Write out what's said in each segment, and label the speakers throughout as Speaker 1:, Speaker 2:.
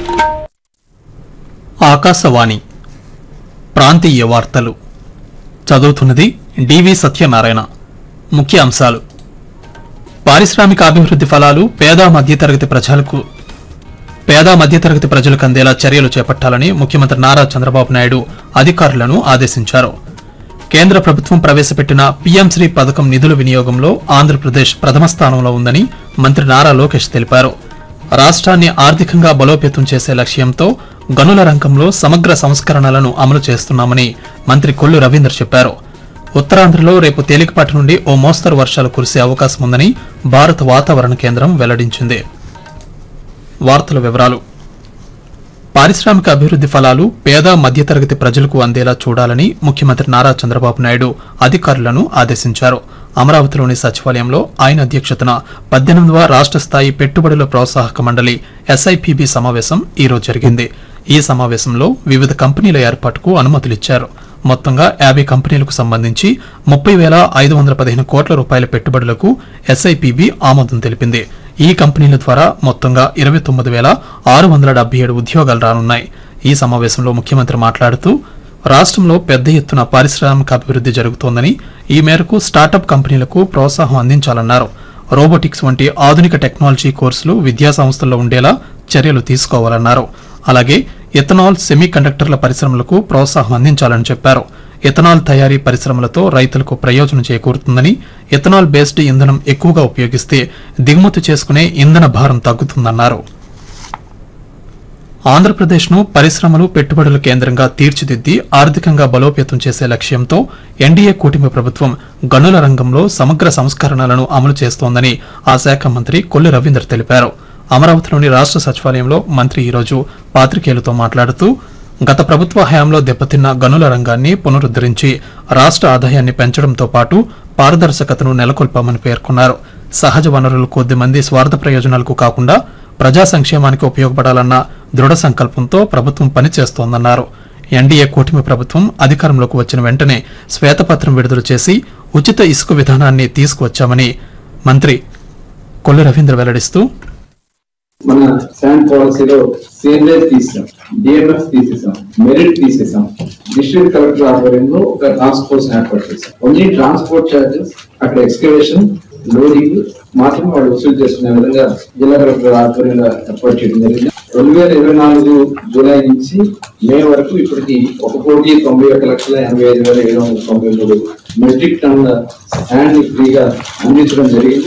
Speaker 1: ఆకాశవాణి ప్రాంతీయ వార్తలు చదువుతున్నది డివి సత్యనారాయణ ముఖ్య అంశాలు పారిశ్రామిక అభివృద్ధి ఫలాలు పేద మధ్యతరగతి ప్రజలకు పేద మధ్యతరగతి ప్రజలకు అందేలా చర్యలు చేపట్టాలని ముఖ్యమంత్రి నారా చంద్రబాబు నాయుడు అధికారులను ఆదేశించారు కేంద్ర ప్రభుత్వం ప్రవేశపెట్టిన పీఎంశ్రీ పథకం నిధుల వినియోగంలో ఆంధ్రప్రదేశ్ ప్రథమ స్థానంలో ఉందని మంత్రి నారా లోకేష్ తెలిపారు రాష్ట్రాన్ని ఆర్థికంగా బలోపేతం చేసే లక్ష్యంతో గనుల రంగంలో సమగ్ర సంస్కరణలను అమలు చేస్తున్నామని మంత్రి కొల్లు రవీందర్ చెప్పారు ఉత్తరాంధ్రలో రేపు తేలికపాటి నుండి ఓ మోస్తరు వర్షాలు కురిసే అవకాశం ఉందని భారత వాతావరణ కేంద్రం వెల్లడించింది వార్తల వివరాలు పారిశ్రామిక అభివృద్ధి ఫలాలు పేద మధ్యతరగతి ప్రజలకు అందేలా చూడాలని ముఖ్యమంత్రి నారా చంద్రబాబు నాయుడు అధికారులను ఆదేశించారు అమరావతిలోని సచివాలయంలో ఆయన అధ్యక్షతన పద్దెనిమిదవ రాష్ట్ర స్థాయి పెట్టుబడుల ప్రోత్సాహక మండలి ఎస్ఐపిబి సమావేశం ఈ రోజు జరిగింది ఈ సమావేశంలో వివిధ కంపెనీల ఏర్పాటుకు అనుమతులిచ్చారు మొత్తంగా యాభై కంపెనీలకు సంబంధించి ముప్పై వేల ఐదు వందల పదిహేను కోట్ల రూపాయల పెట్టుబడులకు ఎస్ఐపిబి ఆమోదం తెలిపింది ఈ కంపెనీల ద్వారా మొత్తంగా ఇరవై తొమ్మిది వేల ఆరు వందల డెబ్బై ఏడు ఉద్యోగాలు రానున్నాయి ఈ సమావేశంలో ముఖ్యమంత్రి మాట్లాడుతూ రాష్ట్రంలో పెద్ద ఎత్తున పారిశ్రామిక అభివృద్ధి జరుగుతోందని ఈ మేరకు స్టార్టప్ కంపెనీలకు ప్రోత్సాహం అందించాలన్నారు రోబోటిక్స్ వంటి ఆధునిక టెక్నాలజీ కోర్సులు విద్యా సంస్థల్లో ఉండేలా చర్యలు తీసుకోవాలన్నారు అలాగే ఎథనాల్ సెమీ కండక్టర్ల పరిశ్రమలకు ప్రోత్సాహం అందించాలని చెప్పారు ఎథనాల్ తయారీ పరిశ్రమలతో రైతులకు ప్రయోజనం చేకూరుతుందని ఎథనాల్ బేస్డ్ ఇంధనం ఎక్కువగా ఉపయోగిస్తే దిగుమతి చేసుకునే ఇంధన భారం తగ్గుతుందన్నారు ఆంధ్రప్రదేశ్ను పరిశ్రమలు పెట్టుబడుల కేంద్రంగా తీర్చిదిద్ది ఆర్థికంగా బలోపేతం చేసే లక్ష్యంతో ఎన్డీఏ కూటమి ప్రభుత్వం గనుల రంగంలో సమగ్ర సంస్కరణలను అమలు చేస్తోందని ఆ శాఖ మంత్రి కొల్లి రవీందర్ తెలిపారు అమరావతిలోని రాష్ట్ర సచివాలయంలో మంత్రి ఈరోజు పాత్రికేయులతో మాట్లాడుతూ గత ప్రభుత్వ హయాంలో దెబ్బతిన్న గనుల రంగాన్ని పునరుద్దరించి రాష్ట్ర ఆదాయాన్ని పెంచడంతో పాటు పారదర్శకతను నెలకొల్పామని పేర్కొన్నారు సహజ వనరులు కొద్ది మంది స్వార్థ ప్రయోజనాలకు కాకుండా ప్రజా సంక్షేమానికి ఉపయోగపడాలన్న దృఢ సంకల్పంతో ప్రభుత్వం పనిచేస్తోందన్నారు ఎన్డీఏ కూటమి ప్రభుత్వం అధికారంలోకి వచ్చిన వెంటనే శ్వేతపత్రం విడుదల చేసి ఉచిత ఇసుక విధానాన్ని తీసుకువచ్చామని మంత్రి కొల్లు రవీంద్ర వెల్లడిస్తూ
Speaker 2: మన శాండ్ పాలసీలో సేంద్రేజ్ తీసాం డిఎంఎఫ్ తీసేసాం మెరిట్ తీసేసాం డిస్ట్రిక్ట్ కలెక్టర్ ఆధ్వర్యంలో ఒక టాస్క్ ఫోర్స్ ఏర్పాటు చేశాం ఓన్లీ ట్రాన్స్పోర్ట్ చార్జెస్ అక్కడ ఎక్స్కవేషన్ లోడింగ్ మాత్రం వాళ్ళు వసూలు చేసుకునే విధంగా జిల్లా కలెక్టర్ ఆధ్వర్యంలో ఏర్పాటు చేయడం జరిగింది రెండు వేల ఇరవై నాలుగు జూలై నుంచి మే వరకు ఇప్పటికి ఒక కోటి తొంభై ఒక్క లక్షల ఎనభై ఐదు వేల ఏడు వందల తొంభై మూడు మెట్రిక్ టన్నుల శాండ్ ఫ్రీగా అందించడం జరిగింది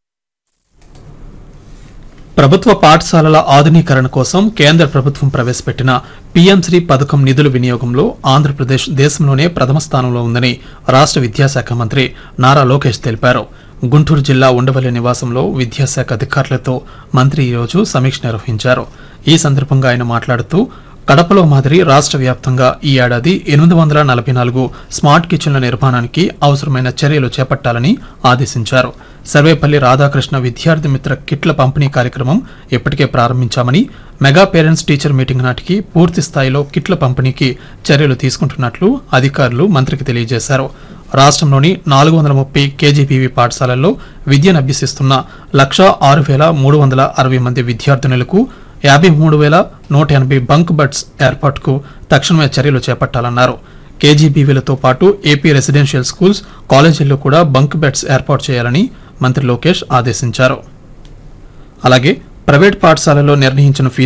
Speaker 1: ప్రభుత్వ పాఠశాలల ఆధునీకరణ కోసం కేంద్ర ప్రభుత్వం ప్రవేశపెట్టిన పీఎంశ్రీ పథకం నిధుల వినియోగంలో ఆంధ్రప్రదేశ్ దేశంలోనే ప్రథమ స్థానంలో ఉందని రాష్ట్ర విద్యాశాఖ మంత్రి నారా లోకేష్ తెలిపారు గుంటూరు జిల్లా ఉండవల్లి నివాసంలో విద్యాశాఖ అధికారులతో మంత్రి ఈరోజు సమీక్ష నిర్వహించారు ఈ సందర్భంగా ఆయన మాట్లాడుతూ కడపలో మాదిరి రాష్ట్ర వ్యాప్తంగా ఈ ఏడాది ఎనిమిది వందల నలభై నాలుగు స్మార్ట్ కిచెన్ల నిర్మాణానికి అవసరమైన చర్యలు చేపట్టాలని ఆదేశించారు సర్వేపల్లి రాధాకృష్ణ విద్యార్థి మిత్ర కిట్ల పంపిణీ కార్యక్రమం ఇప్పటికే ప్రారంభించామని మెగా పేరెంట్స్ టీచర్ మీటింగ్ నాటికి పూర్తి స్థాయిలో కిట్ల పంపిణీకి చర్యలు తీసుకుంటున్నట్లు అధికారులు మంత్రికి తెలియజేశారు రాష్ట్రంలోని నాలుగు వందల ముప్పై కేజీపీవీ పాఠశాలల్లో విద్యను అభ్యసిస్తున్న లక్ష ఆరు వేల మూడు వందల అరవై మంది విద్యార్థినులకు యాభై మూడు వేల నూట ఎనభై బంక్ బెడ్స్ ఏర్పాటుకు తక్షణమే చర్యలు చేపట్టాలన్నారు కేజీబీవీలతో పాటు ఏపీ రెసిడెన్షియల్ స్కూల్స్ కాలేజీల్లో కూడా బంక్ బెడ్స్ ఏర్పాటు చేయాలని మంత్రి లోకేష్ ఆదేశించారు అలాగే ప్రైవేట్ పాఠశాలల్లో నిర్ణయించిన ఫీ